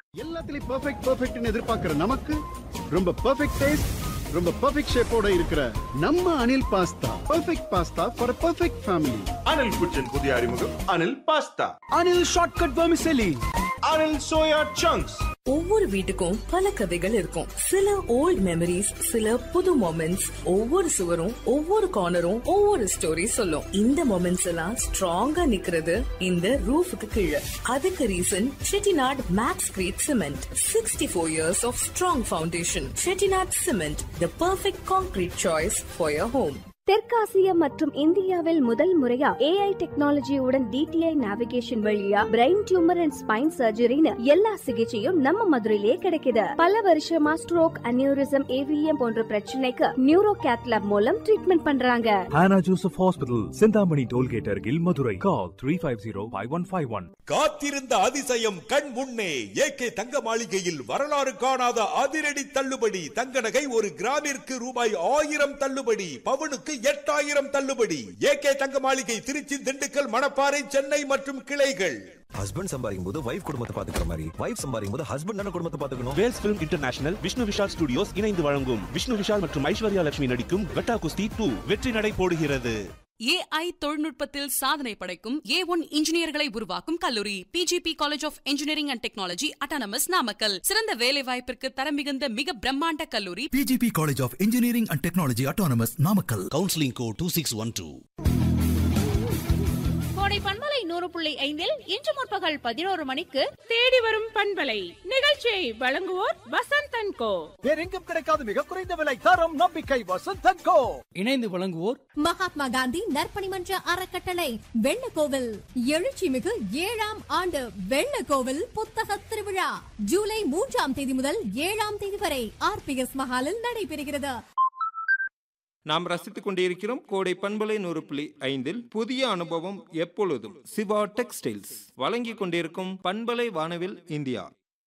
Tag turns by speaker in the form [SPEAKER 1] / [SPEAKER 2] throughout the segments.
[SPEAKER 1] எல்லாத்துலயும் பெர்ஃபெக்ட் பெர்ஃபெக்ட்னு எதிர்பார்க்கிற நமக்கு ரொம்ப பெர்ஃபெக்ட் டேஸ்ட் ரொம்ப பெர்ஃபெக்ட் ஷேப்போட இருக்கிற நம்ம Anil pasta perfect pasta for perfect family
[SPEAKER 2] Anil kitchen புதிய அறிமுகம் Anil pasta
[SPEAKER 1] Anil shortcut vermicelli
[SPEAKER 2] Anil soya chunks
[SPEAKER 3] ஒவ்வொரு வீட்டுக்கும் பல கதைகள் இருக்கும் சில ஓல்ட் மெமரிஸ் சில புது மொமெண்ட்ஸ் ஒவ்வொரு சுவரும் ஒவ்வொரு கார்னரும் ஒவ்வொரு ஸ்டோரி சொல்லும் இந்த மொமெண்ட்ஸ் எல்லாம் ஸ்ட்ராங்கா நிக்கிறது இந்த ரூஃபுக்கு கீழே அதுக்கு reason Chettinad Maxcrete cement sixty four years of strong foundation Chettinad cement the perfect concrete choice for your home
[SPEAKER 4] தெற்காசியா மற்றும் இந்தியாவில் முதல் முறையா ஏஐ டெக்னாலஜியுடன் டிடிஐ நேவிகேஷன் வழியா பிரெயின் டியூமர் அண்ட் ஸ்பைன் சர்ஜரின்னு எல்லா சிகிச்சையும் நம்ம மதுரையிலே கிடைக்குது பல வருஷமா ஸ்ட்ரோக் அனியூரிசம் ஏவிஎம் போன்ற பிரச்சனைக்கு நியூரோ கேத்லாப் மூலம் ட்ரீட்மெண்ட் பண்றாங்க
[SPEAKER 5] Hannah Joseph Hospital, Sindhamani Tollgate Argil, Madurai. Call 350-5151.
[SPEAKER 6] காத்திருந்த அதிசயம் கண் முன்னே ஏகே தங்க மாளிகையில் வரலாறு காணாத அதிரடி தள்ளுபடி தங்க நகை ஒரு கிராமிற்கு ரூபாய் ஆயிரம் தள்ளுபடி பவுனுக்கு எட்டாயிரம் தள்ளுபடி ஏகே தங்க மாளிகை திருச்சி திண்டுக்கல் மணப்பாறை சென்னை மற்றும் கிளைகள்
[SPEAKER 7] ஹஸ்பண்ட் சம்பாதிக்கும் போது வைஃப் குடும்பத்தை பாத்துக்கிற மாதிரி வைஃப் சம்பாதிக்கும் போது ஹஸ்பண்ட் தானே குடும்பத்தை பாத்துக்கணும்
[SPEAKER 8] Vels film international Vishnu Vishal studios இணைந்து வழங்கும் விஷ்ணு விஷால் மற்றும் ஐஸ்வர்யா லட்சுமி நடிக்கும் கட்டா குஸ்தி டூ வெற்றி நடை போடுகிறது
[SPEAKER 9] ஏஐ தொழில்நுட்பத்தில் சாதனை படைக்கும் ஏ ஒன் இன்ஜினியர்களை உருவாக்கும் கல்லூரி PGP college of engineering and technology autonomous Namakkal சிறந்த வேலை வாய்ப்பிற்கு தரம் மிகுந்த மிக பிரம்மாண்ட கல்லூரி
[SPEAKER 10] PGP College of Engineering and Technology Autonomous Namakkal.
[SPEAKER 11] Counselling code two six one two
[SPEAKER 12] Kodai பண்பலை நூறு புள்ளி ஐந்தில் இன்று முற்பகல் பதினோரு மணிக்கு தேடி வரும் பண்பலை நிகழ்ச்சியை வழங்குவோர் வசந்த் அண்ட் கோ
[SPEAKER 13] வேறெங்கும் கிடைக்காத மிக குறைந்த விலை தரம் நம்பிக்கை வசந்த் கோ
[SPEAKER 14] இணைந்து வழங்குவோர்
[SPEAKER 15] மகாத்மா காந்தி நற்பணிமன்ற அறக்கட்டளை வெள்ளக்கோவில் எழுச்சிமிகு ஏழாம் ஆண்டு வெள்ளக்கோவில் புத்தக திருவிழா ஜூலை மூன்றாம் தேதி முதல் ஏழாம் தேதி வரை ஆர்பிஎஸ் மஹாலில் நடைபெறுகிறது
[SPEAKER 16] நாம் ரசித்துக் கொண்டிருக்கிறோம் கோடை பண்பலை நூறு புள்ளி ஐந்தில் புதிய அனுபவம் எப்பொழுதும் சிவா டெக்ஸ்டைல்ஸ் வழங்கிக் கொண்டிருக்கும் பண்பலை வானவில் இந்தியா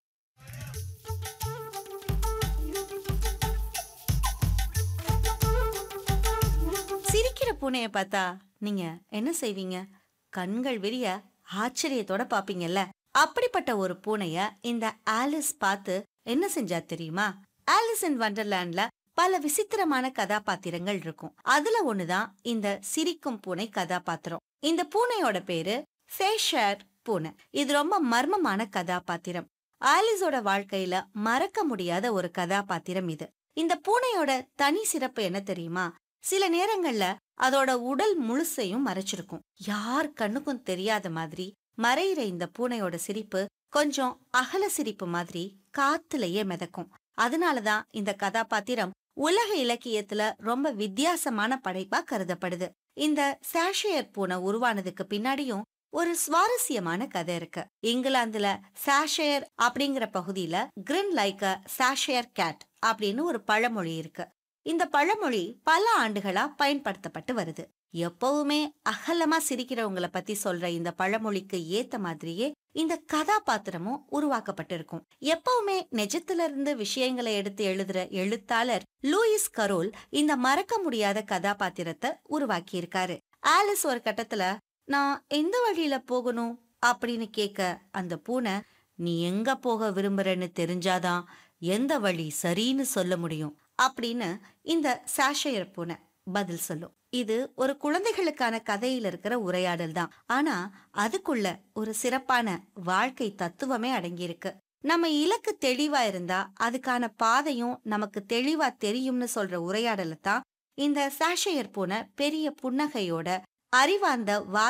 [SPEAKER 17] சிரிக்கிற பூனைய பார்த்தா நீங்க என்ன செய்வீங்க கண்கள் விரிய ஆச்சரியத்தோட பாப்பீங்கல்ல அப்படிப்பட்ட ஒரு பூனைய இந்த ஆலிஸ் பார்த்து என்ன செஞ்சா தெரியுமா ஆலிஸ் இன் வண்டர்லேண்ட்ல பல விசித்திரமான கதாபாத்திரங்கள் இருக்கும் அதுல ஒண்ணுதான் இந்த சிரிக்கும் பூனை கதாபாத்திரம் இந்த பூனையோட பேரு ஃபேஷர் பூனை இது ரொம்ப மர்மமான கதாபாத்திரம் ஆலிஸோட வாழ்க்கையில மறக்க முடியாத ஒரு கதாபாத்திரம் இது இந்த பூனையோட தனி சிறப்பு என்ன தெரியுமா சில நேரங்கள்ல அதோட உடல் முழுசையும் மறைச்சிருக்கும் யார் கண்ணுக்கும் தெரியாத மாதிரி மறையிற இந்த பூனையோட சிரிப்பு கொஞ்சம் அகல சிரிப்பு மாதிரி காத்துலயே மிதக்கும் அதனாலதான் இந்த கதாபாத்திரம் உலக இலக்கியத்துல ரொம்ப வித்தியாசமான படைப்பா கருதப்படுது இந்த சாஷியர் பூனை உருவானதுக்கு பின்னாடியும் ஒரு சுவாரஸ்யமான கதை இருக்கு இங்கிலாந்துல சாஷயர் அப்படிங்கிற பகுதியில grin like a Cheshire cat அப்படின்னு ஒரு பழமொழி இருக்கு இந்த பழமொழி பல ஆண்டுகளா பயன்படுத்தப்பட்டு வருது எப்பவுமே அகலமா சிரிக்கிறவங்கள பத்தி சொல்ற இந்த பழமொழிக்கு ஏத்த மாதிரியே இந்த கதாபாத்திரமும் உருவாக்கப்பட்டிருக்கும் எப்பவுமே நிஜத்துல இருந்து விஷயங்களை எடுத்து எழுதுற எழுத்தாளர் லூயிஸ் கரோல் இந்த மறக்க முடியாத கதாபாத்திரத்தை உருவாக்கி இருக்காரு ஆலிஸ் ஒரு கட்டத்துல நான் எந்த வழியில போகணும் அப்படின்னு கேட்க அந்த பூனை நீ எங்க போக விரும்புறன்னு தெரிஞ்சாதான் எந்த வழி சரின்னு சொல்ல முடியும் அப்படின்னு இந்த சாஷையர் பூனை பதில் சொல்லும் இது ஒரு குழந்தைகளுக்கான கதையில இருக்கிற உரையாடல் தான் ஆனா அதுக்குள்ள ஒரு சிறப்பான வாழ்க்கை தத்துவமே அடங்கியிருக்கு நம்ம இலக்கு தெளிவா இருந்தா அதுக்கான பாதையும் நமக்கு தெளிவா தெரியும்னு சொல்ற உரையாடலை தான் இந்த சாஷையர் பூனை பெரிய புன்னகையோட அறிவார்ந்த